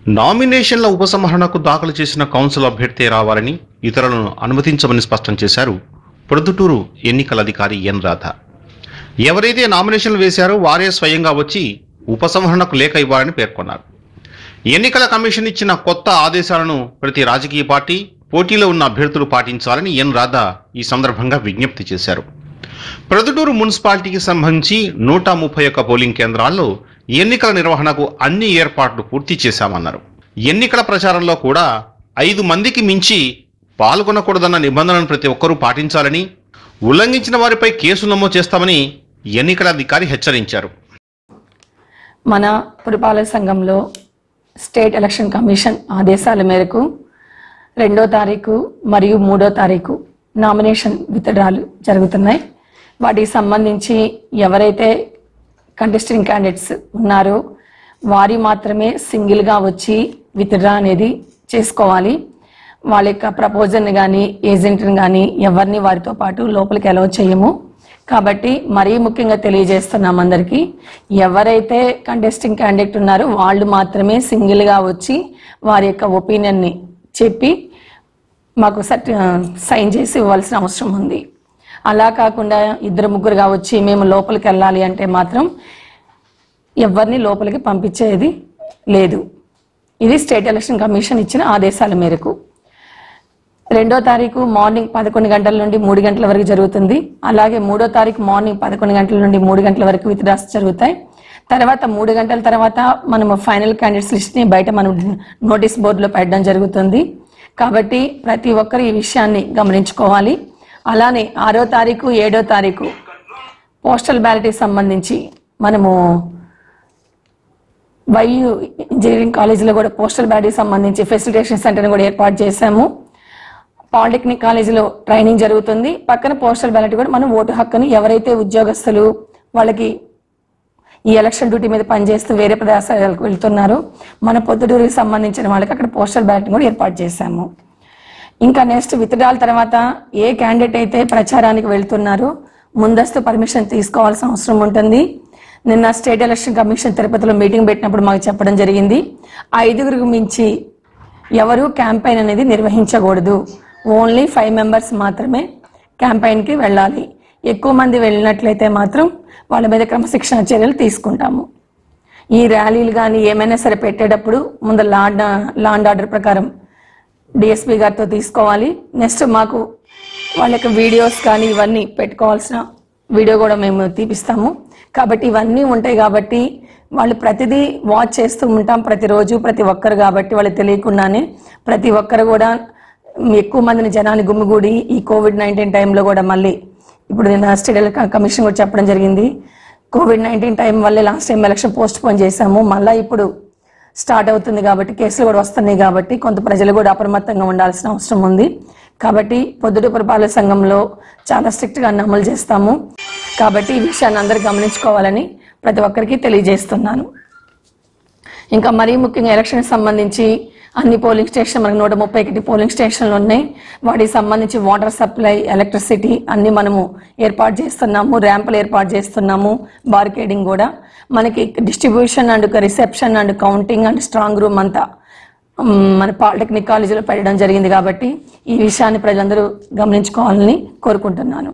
నామినేషన్ల ఉపసంహరణకు దాఖలు చేసిన కౌన్సిల్ అభ్యర్థి రావాలని ఇతరులను అనుమతించమని స్పష్టం చేశారు ప్రొద్దుటూరు ఎన్నికల అధికారి ఎన్ రాధ ఎవరైతే నామినేషన్లు వేశారో వారే స్వయంగా వచ్చి ఉపసంహరణకు లేఖ ఇవ్వాలని పేర్కొన్నారు ఎన్నికల కమిషన్ ఇచ్చిన కొత్త ఆదేశాలను ప్రతి రాజకీయ పార్టీ పోటీలో ఉన్న అభ్యర్థులు పాటించాలని ఎన్ రాధా ఈ సందర్భంగా విజ్ఞప్తి చేశారు ప్రొద్దుటూరు మున్సిపాలిటీకి సంబంధించి నూట ముప్పై ఒక్క పోలింగ్ కేంద్రాల్లో ఎన్నికల నిర్వహణకు అన్ని ఏర్పాట్లు పూర్తి చేశామన్నారు ఎన్నికల ప్రచారంలో కూడా ఐదు మందికి మించి పాల్గొనకూడదన్న నిబంధనలను ప్రతి ఒక్కరూ పాటించాలని ఉల్లంఘించిన వారిపై కేసు నమోదు చేస్తామని ఎన్నికల అధికారి హెచ్చరించారు మన పురపాలక సంఘంలో స్టేట్ ఎలక్షన్ కమిషన్ ఆదేశాల మేరకు రెండో తారీఖు మరియు మూడో తారీఖు నామినేషన్ విత్డ్రాలు జరుగుతున్నాయి వాటికి సంబంధించి ఎవరైతే కంటెస్టింగ్ క్యాండిడేట్స్ ఉన్నారో వారి మాత్రమే సింగిల్గా వచ్చి విత్డ్రా అనేది చేసుకోవాలి వాళ్ళ యొక్క ప్రపోజల్ని కానీ ఏజెంట్ని కానీ ఎవరిని వారితో పాటు లోపలికి అలౌ చేయము కాబట్టి మరీ ముఖ్యంగా తెలియజేస్తున్నాం అందరికీ ఎవరైతే కంటెస్టింగ్ క్యాండిడేట్ ఉన్నారో వాళ్ళు మాత్రమే సింగిల్గా వచ్చి వారి యొక్క ఒపీనియన్ని చెప్పి మాకు సర్టి సైన్ చేసి ఇవ్వాల్సిన అవసరం ఉంది అలా కాకుండా ఇద్దరు ముగ్గురుగా వచ్చి మేము లోపలికి వెళ్ళాలి అంటే మాత్రం ఎవరిని లోపలికి పంపించేది లేదు ఇది స్టేట్ ఎలక్షన్ కమిషన్ ఇచ్చిన ఆదేశాల మేరకు రెండో తారీఖు మార్నింగ్ పదకొండు గంటల నుండి మూడు గంటల వరకు జరుగుతుంది అలాగే మూడో తారీఖు మార్నింగ్ పదకొండు గంటల నుండి మూడు గంటల వరకు విత్డ్రాస్ జరుగుతాయి తర్వాత మూడు గంటల తర్వాత మనం ఫైనల్ క్యాండిడేట్స్ లిస్ట్ని బయట మనం నోటీస్ బోర్డులో పెట్టడం జరుగుతుంది కాబట్టి ప్రతి ఒక్కరు ఈ విషయాన్ని గమనించుకోవాలి అలానే ఆరో తారీఖు ఏడో తారీఖు పోస్టల్ బ్యాలెట్కి సంబంధించి మనము వైయు ఇంజనీరింగ్ కాలేజీలో కూడా పోస్టల్ బ్యాలెట్కి సంబంధించి ఫెసిలిటేషన్ సెంటర్ని కూడా ఏర్పాటు చేశాము పాలిటెక్నిక్ కాలేజీలో ట్రైనింగ్ జరుగుతుంది పక్కన పోస్టల్ బ్యాలెట్ కూడా మనం ఓటు హక్కుని ఎవరైతే ఉద్యోగస్తులు వాళ్ళకి ఈ ఎలక్షన్ డ్యూటీ మీద పనిచేస్తూ వేరే ప్రదేశాలకు వెళ్తున్నారో మన పొద్దుటూరుకి సంబంధించిన వాళ్ళకి అక్కడ పోస్టల్ బ్యాలెట్ కూడా ఏర్పాటు చేశాము ఇంకా నెక్స్ట్ విత్డ్రాల్ తర్వాత ఏ క్యాండిడేట్ అయితే ప్రచారానికి వెళ్తున్నారో ముందస్తు పర్మిషన్ తీసుకోవాల్సిన అవసరం ఉంటుంది నిన్న స్టేట్ ఎలక్షన్ కమిషన్ తిరుపతిలో మీటింగ్ పెట్టినప్పుడు మాకు చెప్పడం జరిగింది ఐదుగురికి మించి ఎవరు క్యాంపెయిన్ అనేది నిర్వహించకూడదు ఓన్లీ ఫైవ్ మెంబర్స్ మాత్రమే క్యాంపెయిన్కి వెళ్ళాలి ఎక్కువ మంది వెళ్ళినట్లయితే మాత్రం వాళ్ళ మీద క్రమశిక్షణ చర్యలు తీసుకుంటాము ఈ ర్యాలీలు కానీ ఏమైనా సరే పెట్టేటప్పుడు ముందు లాండ్ లాండ్ ఆర్డర్ ప్రకారం డిఎస్పీ గారితో తీసుకోవాలి నెక్స్ట్ మాకు వాళ్ళ యొక్క వీడియోస్ కానీ ఇవన్నీ పెట్టుకోవాల్సిన వీడియో కూడా మేము తీపిస్తాము కాబట్టి ఇవన్నీ ఉంటాయి కాబట్టి వాళ్ళు ప్రతిదీ వాచ్ చేస్తూ ఉంటాం ప్రతిరోజు ప్రతి ఒక్కరు కాబట్టి వాళ్ళకి తెలియకుండానే ప్రతి ఒక్కరు కూడా ఎక్కువ మందిని జనాన్ని గుమ్మిగూడి ఈ కోవిడ్ నైన్టీన్ టైంలో కూడా మళ్ళీ ఇప్పుడు నేను స్టేట్ ఎలక్షన్ కమిషన్ కూడా చెప్పడం జరిగింది కోవిడ్ నైన్టీన్ టైం వల్లే last time election postpone చేశాము మళ్ళీ ఇప్పుడు స్టార్ట్ అవుతుంది కాబట్టి కేసులు కూడా వస్తున్నాయి కాబట్టి కొంత ప్రజలు కూడా అప్రమత్తంగా ఉండాల్సిన అవసరం ఉంది కాబట్టి పొద్దుట పరిపాలన సంఘంలో చాలా స్ట్రిక్ట్ గా అమలు చేస్తాము కాబట్టి ఈ విషయాన్ని అందరూ గమనించుకోవాలని ప్రతి ఒక్కరికి తెలియజేస్తున్నాను ఇంకా మరీ ముఖ్యంగా ఎలక్షన్ సంబంధించి అన్ని పోలింగ్ స్టేషన్ మనకు నూట ముప్పై ఒకటి పోలింగ్ స్టేషన్లు ఉన్నాయి వాటికి సంబంధించి వాటర్ సప్లై ఎలక్ట్రిసిటీ అన్ని మనము ఏర్పాటు చేస్తున్నాము ర్యాంపులు ఏర్పాటు చేస్తున్నాము బార్కేడింగ్ కూడా మనకి distribution and reception and counting and strong room అంతా మ్, మన పాలిటెక్నిక్ కాలేజీలో పెట్టడం జరిగింది కాబట్టి ఈ విషయాన్ని ప్రజలందరూ గమనించుకోవాలని కోరుకుంటున్నాను